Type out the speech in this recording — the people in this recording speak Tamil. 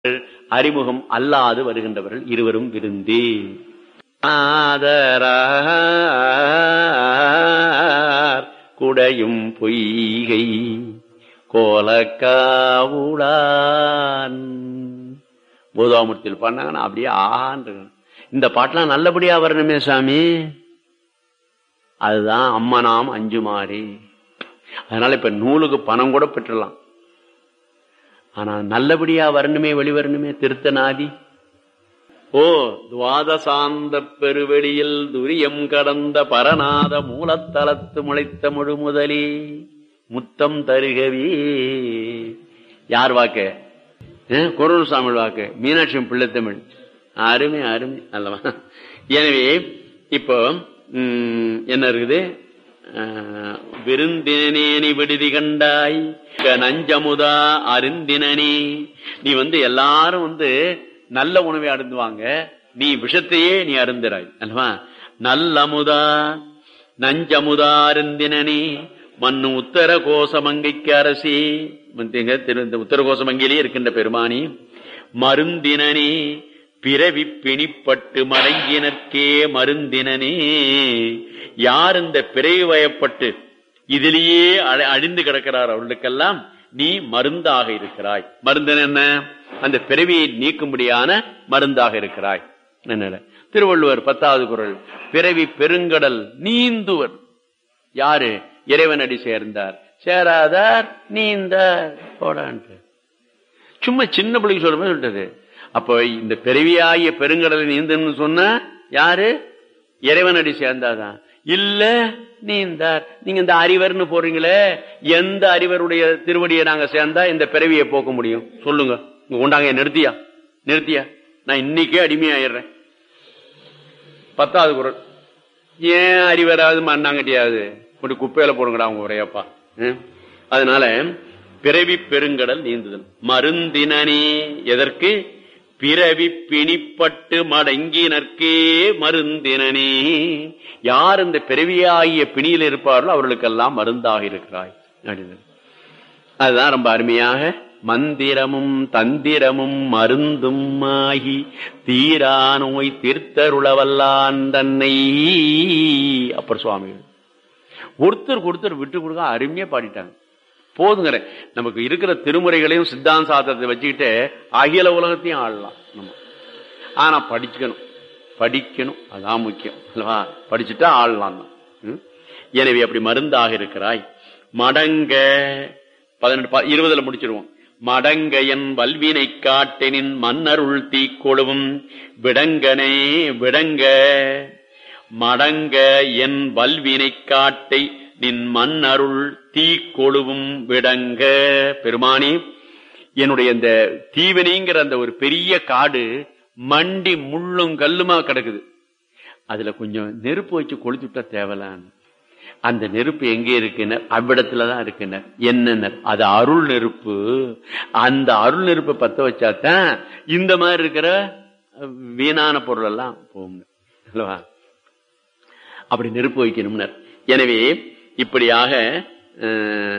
அறிமுகம் அல்லாது வருகின்றவர்கள் இருவரும் விருந்தே ஆதரார் குடையும் பொய்கை கோலக்காவுடான் போதாமூர்த்தியில் பண்ணாங்கன்னா அப்படியே ஆண்டு இந்த பாட்டெல்லாம் நல்லபடியா வரணுமே சாமி அதுதான் அம்மனாம் அஞ்சுமாறி அதனால இப்ப நூலுக்கு பணம் கூட பெற்றலாம் ஆனா நல்லபடியா வரணுமே வெளிவரணுமே திருத்தநாதி ஓ துவாதசாந்த பெருவெளியில் துரியம் கடந்த பரநாத மூலத்தலத்து முளைத்த முழு முதலே முத்தம் தருகவே யார் வாக்கு குரல்சாமி வாக்கு மீனாட்சி பிள்ளைத்தமிழ் அருமை அருமை அல்லவா எனவே இப்போ என்ன இருக்குது விருந்தினேனி விடுதி கண்டாய் நஞ்சமுதா அருந்தினனே நீ வந்து எல்லாரும் வந்து நல்ல உணவை அருந்துவாங்க நீ விஷத்தையே நீ அருந்துறாய் அல்லவா நல்லமுதா நஞ்சமுதா அருந்தினனே மண்ணு உத்தர கோசமங்கைக்கு அரசி உத்தர கோசமங்கையிலே இருக்கின்ற பெருமானி மருந்தினனே பிறவி பிணிப்பட்டு மடங்கினர்க்கே மருந்தினனே யார் இந்த பிறவி வயப்பட்டு இதிலேயே அழிந்து கிடக்கிறார் அவர்களுக்கெல்லாம் நீ மருந்தாக இருக்கிறாய் மருந்து என்ன அந்த பிறவியை நீக்கும்படியான மருந்தாக இருக்கிறாய் என்ன திருவள்ளுவர் பத்தாவது குரல் பிறவி பெருங்கடல் நீந்துவர் யாரு இறைவனடி சேர்ந்தார் சேராதார் நீந்தார் போடான்ட்டு சும்மா சின்ன பிள்ளைக்கு சொல்ற மாதிரி சொல்லிட்டது அப்ப இந்த பிறவியாகிய பெருங்கடலை நீந்தன்னு சொன்ன யாரு இறைவனடி சேர்ந்தாதான் இல்ல நீந்தார் நீங்க இந்த அறிவர்னு போறீங்களே எந்த அறிவருடைய திருவடியை நாங்க சேர்ந்தா இந்த பிறவியை போக்க முடியும் சொல்லுங்க கொண்டாங்க நிறுத்தியா நிறுத்தியா நான் இன்னைக்கே அடிமையாயிடுறேன் பத்தாவது குரல் ஏன் அறிவராது மண்ணாங்கட்டியாவது கொண்டு குப்பையில போடுங்கடா அவங்க உரையப்பா அதனால பிறவி பெருங்கடல் நீந்துதல் மருந்தினனே எதற்கு பிறவி பிணிப்பட்டு மடங்கினர்க்கே மருந்தினனே யார் இந்த பிறவியாகிய பிணியில் இருப்பார்களோ அவர்களுக்கெல்லாம் மருந்தாக இருக்கிறாய் அதுதான் ரொம்ப அருமையாக மந்திரமும் தந்திரமும் மருந்தும் ஆகி தீரா நோய் தீர்த்தருளவல்லான் தன்னை அப்பர் சுவாமிகள் ஒருத்தர் ஒருத்தர் விட்டு கொடுக்க அருமையா பாடிட்டாங்க போதுங்கிற நமக்கு இருக்கிற திருமுறைகளையும் சித்தாந்த சாத்திரத்தை வச்சுக்கிட்டு அகில உலகத்தையும் ஆடலாம் நம்ம ஆனா படிக்கணும் படிக்கணும் அதான் முக்கியம் அல்லவா படிச்சுட்டா ஆடலாம் தான் எனவே அப்படி மருந்தாக இருக்கிறாய் மடங்க பதினெட்டு இருபதுல முடிச்சிருவோம் மடங்க என் வல்வினை காட்டெனின் மன்னருள் தீக்கொழுவும் விடங்கனே விடங்க மடங்க என் வல்வினை காட்டை நின் மன்னருள் தீ கொழுவும் விடங்க பெருமானி என்னுடைய இந்த தீவினிங்கிற அந்த ஒரு பெரிய காடு மண்டி முள்ளும் கல்லுமா கிடக்குது அதுல கொஞ்சம் நெருப்பு வச்சு கொளுத்துட்டா தேவலான்னு அந்த நெருப்பு எங்க இருக்குனர் அவ்விடத்துலதான் இருக்குனர் என்னன்னர் அது அருள் நெருப்பு அந்த அருள் நெருப்பை பத்த வச்சாதான் இந்த மாதிரி இருக்கிற வீணான பொருள் எல்லாம் போகும் அல்லவா அப்படி நெருப்பு வைக்கணும்னர் எனவே இப்படியாக